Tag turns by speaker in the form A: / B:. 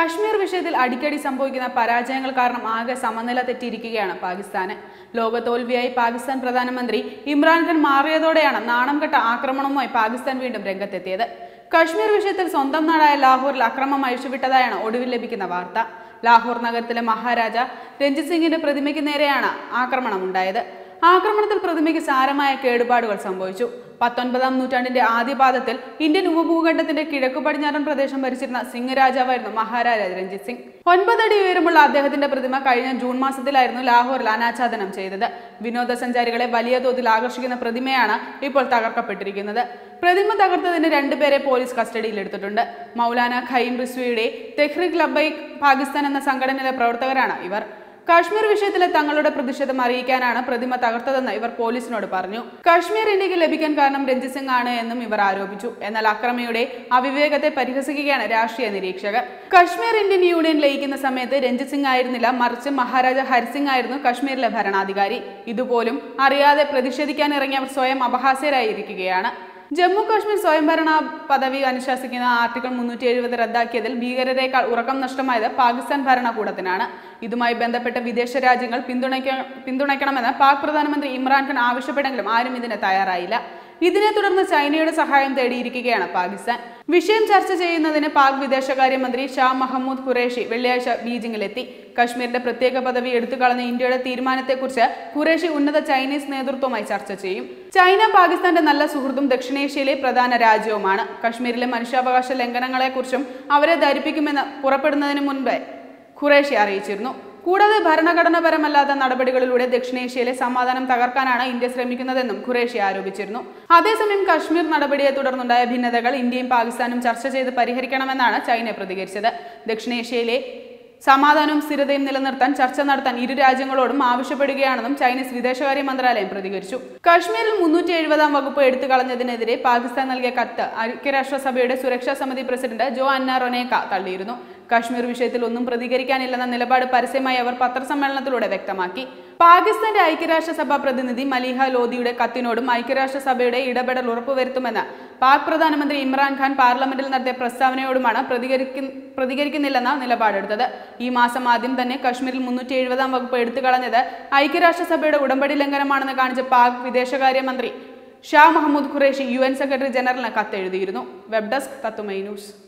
A: കാശ്മീർ വിഷയത്തിൽ അടിക്കടി സംഭവിക്കുന്ന പരാജയങ്ങൾ കാരണം ആകെ സമനില തെറ്റിയിരിക്കുകയാണ് പാകിസ്ഥാന് ലോക തോൽവിയായി പാകിസ്ഥാൻ പ്രധാനമന്ത്രി ഇമ്രാൻഖാൻ മാറിയതോടെയാണ് നാണം കെട്ട ആക്രമണവുമായി പാകിസ്ഥാൻ വീണ്ടും രംഗത്തെത്തിയത് കശ്മീർ വിഷയത്തിൽ സ്വന്തം നാടായ ലാഹോറിൽ അക്രമം അഴിച്ചുവിട്ടതായാണ് ഒടുവിൽ ലഭിക്കുന്ന വാർത്ത ലാഹോർ നഗരത്തിലെ മഹാരാജ രഞ്ജിത് സിംഗിന്റെ പ്രതിമയ്ക്ക് നേരെയാണ് ആക്രമണമുണ്ടായത് ആക്രമണത്തിൽ പ്രതിമയ്ക്ക് സാരമായ കേടുപാടുകൾ സംഭവിച്ചു പത്തൊൻപതാം നൂറ്റാണ്ടിന്റെ ആദ്യപാദത്തിൽ ഇന്ത്യൻ ഉപഭൂഖണ്ഡത്തിന്റെ കിഴക്കു പടിഞ്ഞാറൻ പ്രദേശം ഭരിച്ചിരുന്ന സിംഗ് രാജാവായിരുന്നു മഹാരാജ രഞ്ജിത് സിംഗ് ഒൻപതടി ഉയരമുള്ള അദ്ദേഹത്തിന്റെ പ്രതിമ കഴിഞ്ഞ ജൂൺ മാസത്തിലായിരുന്നു ലാഹോറിൽ അനാച്ഛാദനം ചെയ്തത് വിനോദസഞ്ചാരികളെ വലിയ തോതിൽ ആകർഷിക്കുന്ന പ്രതിമയാണ് ഇപ്പോൾ തകർക്കപ്പെട്ടിരിക്കുന്നത് പ്രതിമ തകർത്തതിന് രണ്ടുപേരെ പോലീസ് കസ്റ്റഡിയിലെടുത്തിട്ടുണ്ട് മൗലാന ഖൈം റിസ്വിയുടെ തെഹ്രിക് ലബൈക് പാകിസ്ഥാൻ എന്ന സംഘടനയിലെ പ്രവർത്തകരാണ് ഇവർ കാശ്മീർ വിഷയത്തിലെ തങ്ങളുടെ പ്രതിഷേധം അറിയിക്കാനാണ് പ്രതിമ തകർത്തതെന്ന് ഇവർ പോലീസിനോട് പറഞ്ഞു കാശ്മീർ ഇന്ത്യക്ക് ലഭിക്കാൻ കാരണം രഞ്ജിത് സിംഗ് ആണ് എന്നും ഇവർ ആരോപിച്ചു എന്നാൽ അക്രമിയുടെ അവിവേകത്തെ പരിഹസിക്കുകയാണ് രാഷ്ട്രീയ നിരീക്ഷകർ കാശ്മീർ ഇന്ത്യൻ യൂണിയൻ ലയിക്കുന്ന സമയത്ത് രഞ്ജിത് സിംഗ് ആയിരുന്നില്ല മറിച്ച് മഹാരാജ ഹരിസിംഗ് ആയിരുന്നു കാശ്മീരിലെ ഭരണാധികാരി ഇതുപോലും അറിയാതെ പ്രതിഷേധിക്കാൻ ഇറങ്ങിയവർ സ്വയം അപഹാസ്യരായിരിക്കുകയാണ് ജമ്മു കാശ്മീർ സ്വയംഭരണ പദവി അനുശാസിക്കുന്ന ആർട്ടിക്കിൾ മുന്നൂറ്റി എഴുപത് റദ്ദാക്കിയതിൽ ഭീകരരേക്കാൾ ഉറക്കം നഷ്ടമായത് പാകിസ്ഥാൻ ഭരണകൂടത്തിനാണ് ഇതുമായി ബന്ധപ്പെട്ട് വിദേശ രാജ്യങ്ങൾ പിന്തുണയ്ക്ക പിന്തുണയ്ക്കണമെന്ന് പാക് പ്രധാനമന്ത്രി ഇമ്രാൻഖാൻ ആവശ്യപ്പെട്ടെങ്കിലും ആരും ഇതിന് തയ്യാറായില്ല ഇതിനെ തുടർന്ന് ചൈനയുടെ സഹായം തേടിയിരിക്കുകയാണ് പാകിസ്ഥാൻ വിഷയം ചർച്ച ചെയ്യുന്നതിന് പാക് വിദേശകാര്യമന്ത്രി ഷാ മഹമ്മൂദ് ഖുറേഷി വെള്ളിയാഴ്ച ബീജിംഗിലെത്തി കശ്മീരിന്റെ പ്രത്യേക പദവി എടുത്തുകളഞ്ഞ ഇന്ത്യയുടെ തീരുമാനത്തെക്കുറിച്ച് ഖുറേഷി ഉന്നത ചൈനീസ് നേതൃത്വവുമായി ചർച്ച ചെയ്യും ചൈന പാകിസ്ഥാന്റെ നല്ല സുഹൃത്തും ദക്ഷിണേഷ്യയിലെ പ്രധാന രാജ്യവുമാണ് കശ്മീരിലെ മനുഷ്യാവകാശ ലംഘനങ്ങളെക്കുറിച്ചും അവരെ ധരിപ്പിക്കുമെന്ന് പുറപ്പെടുന്നതിന് മുൻപേ ഖുറേഷി അറിയിച്ചിരുന്നു കൂടാതെ ഭരണഘടനാപരമല്ലാത്ത നടപടികളിലൂടെ ദക്ഷിണേഷ്യയിലെ സമാധാനം തകർക്കാനാണ് ഇന്ത്യ ശ്രമിക്കുന്നതെന്നും ഖുറേഷി ആരോപിച്ചിരുന്നു അതേസമയം കശ്മീർ നടപടിയെ തുടർന്നുണ്ടായ ഭിന്നതകൾ ഇന്ത്യയും പാകിസ്ഥാനും ചർച്ച ചെയ്ത് പരിഹരിക്കണമെന്നാണ് ചൈന പ്രതികരിച്ചത് ദക്ഷിണേഷ്യയിലെ സമാധാനവും സ്ഥിരതയും നിലനിർത്താൻ ചർച്ച നടത്താൻ ഇരു രാജ്യങ്ങളോടും ആവശ്യപ്പെടുകയാണെന്നും ചൈനീസ് വിദേശകാര്യ മന്ത്രാലയം പ്രതികരിച്ചു കശ്മീരിൽ മുന്നൂറ്റി എഴുപതാം വകുപ്പ് എടുത്തു കളഞ്ഞതിനെതിരെ പാകിസ്ഥാൻ നൽകിയ കത്ത് ഐക്യരാഷ്ട്രസഭയുടെ സുരക്ഷാ സമിതി പ്രസിഡന്റ് ജോ അന്ന റൊനേക്ക തള്ളിയിരുന്നു കാശ്മീർ വിഷയത്തിൽ ഒന്നും പ്രതികരിക്കാനില്ലെന്ന നിലപാട് പരസ്യമായി അവർ പത്രസമ്മേളനത്തിലൂടെ വ്യക്തമാക്കി പാകിസ്ഥാന്റെ ഐക്യരാഷ്ട്രസഭ പ്രതിനിധി മലിഹ ലോദിയുടെ കത്തിനോടും ഐക്യരാഷ്ട്രസഭയുടെ ഇടപെടൽ ഉറപ്പുവരുത്തുമെന്ന് പാക് പ്രധാനമന്ത്രി ഇമ്രാൻഖാൻ പാർലമെന്റിൽ നടത്തിയ പ്രസ്താവനയോടുമാണ് പ്രതികരിക്കു പ്രതികരിക്കുന്നില്ലെന്ന നിലപാടെടുത്തത് ഈ മാസം ആദ്യം തന്നെ കശ്മീരിൽ മുന്നൂറ്റി എഴുപതാം വകുപ്പ് എടുത്തു കളഞ്ഞത് ഐക്യരാഷ്ട്രസഭയുടെ ഉടമ്പടി ലംഘനമാണെന്ന് കാണിച്ച പാക് വിദേശകാര്യമന്ത്രി Shah Mahmood Qureshi U N secretary ജനറലിന് കത്തെഴുതിയിരുന്നു വെബ് ഡെസ്ക് തത്തുമൈ ന്യൂസ്